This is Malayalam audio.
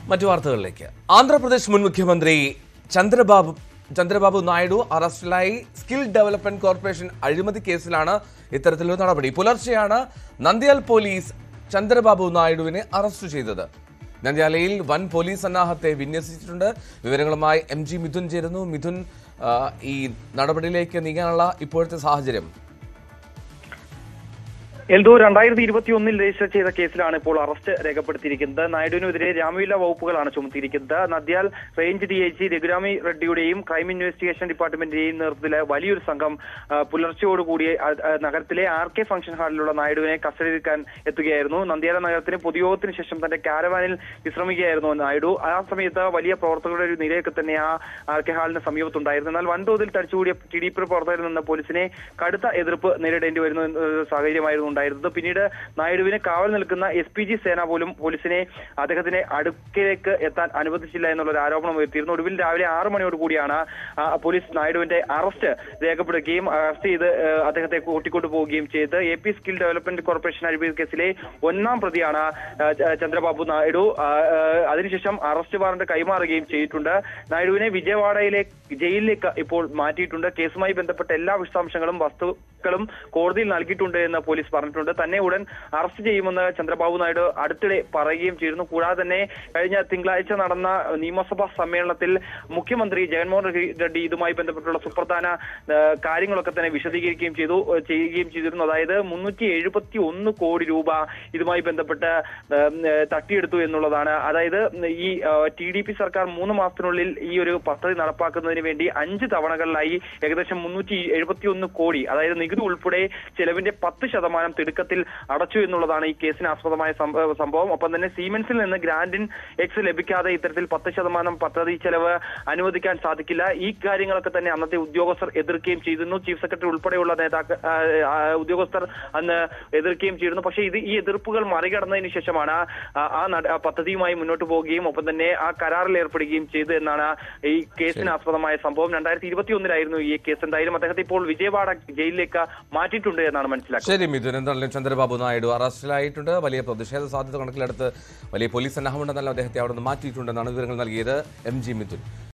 മറ്റു വാർത്തകളിലേക്ക് ആന്ധ്രാപ്രദേശ് മുൻ മുഖ്യമന്ത്രി ചന്ദ്രബാബു ചന്ദ്രബാബു നായിഡു അറസ്റ്റിലായി സ്കിൽ ഡെവലപ്മെന്റ് കോർപ്പറേഷൻ അഴിമതി കേസിലാണ് ഇത്തരത്തിലൊരു നടപടി പുലർച്ചെയാണ് നന്ദ്യാൽ പോലീസ് ചന്ദ്രബാബു നായിഡുവിനെ അറസ്റ്റ് ചെയ്തത് നന്ദ്യാലയിൽ വൻ പോലീസ് സന്നാഹത്തെ വിന്യസിച്ചിട്ടുണ്ട് വിവരങ്ങളുമായി എം ജി മിഥുൻ ചേരുന്നു മിഥുൻ ആ, ഈ നടപടിയിലേക്ക് നീങ്ങാനുള്ള ഇപ്പോഴത്തെ സാഹചര്യം എൽദോ രണ്ടായിരത്തി ഇരുപത്തി ഒന്നിൽ രജിസ്റ്റർ ചെയ്ത കേസിലാണ് ഇപ്പോൾ അറസ്റ്റ് രേഖപ്പെടുത്തിയിരിക്കുന്നത് നായിഡുവിനെതിരെ ജാമ്യമില്ലാ വകുപ്പുകളാണ് ചുമത്തിയിരിക്കുന്നത് Nandyal range D I G Raghurami റെഡ്ഡിയുടെയും ക്രൈം ഇൻവെസ്റ്റിഗേഷൻ ഡിപ്പാർട്ട്മെന്റിന്റെയും നേതൃത്വത്തിലെ വലിയൊരു സംഘം ആ, പുലർച്ചയോടുകൂടി ആ, ആ, നഗരത്തിലെ ആർ കെ ഫംഗ്ഷൻ ഹാളിലുള്ള നായിഡുവിനെ കസ്റ്റഡിയിലെടുക്കാൻ എത്തുകയായിരുന്നു നന്ദ്യാല നഗരത്തിന് പൊതുയോഗത്തിന് ശേഷം തന്റെ കാരവാനിൽ വിശ്രമിക്കുകയായിരുന്നു നായിഡു ആ സമയത്ത് വലിയ പ്രവർത്തകരുടെ ഒരു നിരയൊക്കെ തന്നെ ആ ആർ കെ ഹാളിന് സമീപത്തുണ്ടായിരുന്നു എന്നാൽ വൻതോതിൽ തടിച്ചുകൂടിയ ടി ഡി പി പ്രവർത്തകരിൽ നിന്ന് പോലീസിനെ കടുത്ത എതിർപ്പ് നേരിടേണ്ടി വരുന്ന ഒരു സാഹചര്യമായിരുന്നു ഉണ്ടായിരുന്നത് പിന്നീട് നായിഡുവിന് കാവൽ നിൽക്കുന്ന എസ് പി ജി സേന പോലും പോലീസിനെ അദ്ദേഹത്തിന്റെ അടുക്കിലേക്ക് എത്താൻ അനുവദിച്ചില്ല എന്നുള്ള ഒരു ആരോപണം ഉയർത്തിയിരുന്നു ഒടുവിൽ രാവിലെ ആറ് മണിയോട് കൂടിയാണ് ആ, പോലീസ് നായിഡുവിന്റെ അറസ്റ്റ് രേഖപ്പെടുകയും അറസ്റ്റ് ചെയ്ത് ആ, അദ്ദേഹത്തെ കൂട്ടിക്കൊണ്ടു പോവുകയും ചെയ്ത് A P skill development corporation അഴിമതി കേസിലെ ഒന്നാം പ്രതിയാണ് ആ, ച- ചന്ദ്രബാബു നായിഡു ആ, ആ, അതിനുശേഷം അറസ്റ്റ് വാറന്റ് കൈമാറുകയും ചെയ്തിട്ടുണ്ട് നായിഡുവിനെ വിജയവാഡയിലെ ജയിലിലേക്ക് ഇപ്പോൾ മാറ്റിയിട്ടുണ്ട് കേസുമായി ബന്ധപ്പെട്ട എല്ലാ വിശദാംശങ്ങളും വസ്തുക്കളും കോടതിയിൽ നൽകിയിട്ടുണ്ട് എന്ന് പോലീസ് പറഞ്ഞിട്ടുണ്ട് തന്നെ ഉടൻ അറസ്റ്റ് ചെയ്യുമെന്ന് ചന്ദ്രബാബു നായിഡു അടുത്തിടെ പറയുകയും ചെയ്തിരുന്നു കൂടാതെ തന്നെ കഴിഞ്ഞ തിങ്കളാഴ്ച നടന്ന നിയമസഭാ സമ്മേളനത്തിൽ മുഖ്യമന്ത്രി ജഗൻമോഹൻ റെഡ്ഡി ഇതുമായി ബന്ധപ്പെട്ടുള്ള സുപ്രധാന ആ, കാര്യങ്ങളൊക്കെ തന്നെ വിശദീകരിക്കുകയും ചെയ്തു ആ, ചെയ്യുകയും ചെയ്തിരുന്നു അതായത് മുന്നൂറ്റി എഴുപത്തി ഒന്ന് കോടി രൂപ ഇതുമായി ബന്ധപ്പെട്ട് ആ, ആ, തട്ടിയെടുത്തു എന്നുള്ളതാണ് അതായത് ഈ ടി ഡി പി സർക്കാർ മൂന്ന് മാസത്തിനുള്ളിൽ ഈ ഒരു പദ്ധതി നടപ്പാക്കുന്നതിന് വേണ്ടി അഞ്ച് തവണകളിലായി ഏകദേശം മുന്നൂറ്റി എഴുപത്തി ഒന്ന് കോടി അതായത് നികുതി ഉൾപ്പെടെ ചെലവിന്റെ പത്ത് ശതമാനം തിടുക്കത്തിൽ അടച്ചു എന്നുള്ളതാണ് ഈ കേസിന് ആസ്പദമായ സംഭവ- സംഭവം ഒപ്പം തന്നെ സീമെൻസിൽ നിന്ന് ഗ്രാൻഡിൻ എക്സ് ലഭിക്കാതെ ഇത്തരത്തിൽ പത്ത് ശതമാനം പദ്ധതി ചെലവ് അനുവദിക്കാൻ സാധിക്കില്ല ഈ കാര്യങ്ങളൊക്കെ തന്നെ അന്നത്തെ ഉദ്യോഗസ്ഥർ എതിർക്കുകയും ചെയ്തിരുന്നു ചീഫ് സെക്രട്ടറി ഉൾപ്പെടെയുള്ള നേതാക്കൾ ആ, ആ, ഉദ്യോഗസ്ഥർ അന്ന് എതിർക്കുകയും ചെയ്തിരുന്നു പക്ഷേ ഇത് ഈ എതിർപ്പുകൾ മറികടന്നതിന് ശേഷമാണ് ആ ആ നട- ആ പദ്ധതിയുമായി മുന്നോട്ട് പോവുകയും ഒപ്പം തന്നെ ആ കരാറിൽ ഏർപ്പെടുകയും ചെയ്തു എന്നാണ് ഈ കേസിന് ആസ്പദമായ സംഭവം രണ്ടായിരത്തി ഇരുപത്തി ഒന്നിലായിരുന്നു ഈ കേസ് എന്തായാലും അദ്ദേഹത്തെ ഇപ്പോൾ വിജയവാഡ ജയിലിലേക്ക് മാറ്റിയിട്ടുണ്ട് എന്നാണ് മനസ്സിലാക്കുന്നത് ശരി മിഥുൻ എന്താണെങ്കിലും ചന്ദ്രബാബു നായിഡു അറസ്റ്റിലായിട്ടുണ്ട് വലിയ പ്രതിഷേധ സാധ്യത കണക്കിലെടുത്ത് വലിയ പോലീസ് സന്നാഹമുണ്ടെന്നല്ല അദ്ദേഹത്തെ അവിടെ നിന്ന് മാറ്റിയിട്ടുണ്ടെന്നാണ് വിവരങ്ങൾ നൽകിയത് എം ജി മിഥുൻ